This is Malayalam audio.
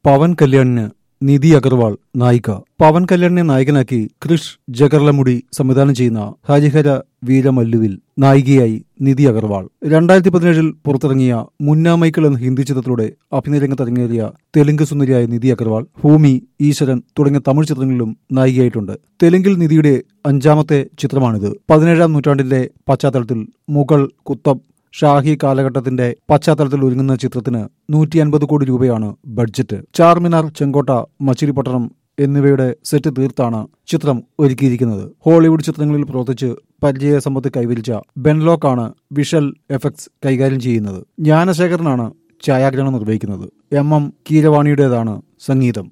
പവൻ കല്യാണിന് നിധി അഗർവാൾ നായിക പവൻ കല്യാണിനെ നായകനാക്കി ക്രിഷ് ജഗർലമുടി സംവിധാനം ചെയ്യുന്ന ഹരിഹര വീരമല്ലുവിൽ നായികയായി നിധി അഗർവാൾ രണ്ടായിരത്തി പതിനേഴിൽ പുറത്തിറങ്ങിയ മുന്ന മൈക്കിൾ എന്ന ഹിന്ദി ചിത്രത്തിലൂടെ അഭിനയരംഗത്ത് അരങ്ങേറിയ തെലുങ്ക് സുന്ദരിയായ നിധി അഗർവാൾ ഭൂമി ഈശ്വരൻ തുടങ്ങിയ തമിഴ് ചിത്രങ്ങളിലും നായികയായിട്ടുണ്ട് തെലുങ്കിൽ നിധിയുടെ അഞ്ചാമത്തെ ചിത്രമാണിത് പതിനേഴാം നൂറ്റാണ്ടിന്റെ പശ്ചാത്തലത്തിൽ മുഗൾ കുത്തബ് ഷാഹി കാലഘട്ടത്തിന്റെ പശ്ചാത്തലത്തിൽ ഒരുങ്ങുന്ന ചിത്രത്തിന് നൂറ്റി അൻപത് കോടി രൂപയാണ് ബഡ്ജറ്റ് ചാർമിനാർ ചെങ്കോട്ട മച്ചിലിപ്പട്ടണം എന്നിവയുടെ സെറ്റ് തീർത്താണ് ചിത്രം ഒരുക്കിയിരിക്കുന്നത് ഹോളിവുഡ് ചിത്രങ്ങളിൽ പ്രവർത്തിച്ച് പരിചയ സമ്പത്ത് കൈവരിച്ച ബെൻലോക്കാണ് വിഷ്വൽ എഫക്ട്സ് കൈകാര്യം ചെയ്യുന്നത് ജ്ഞാനശേഖരനാണ് ഛായാഗ്രഹണം നിർവഹിക്കുന്നത് എം എം കീരവാണിയുടേതാണ് സംഗീതം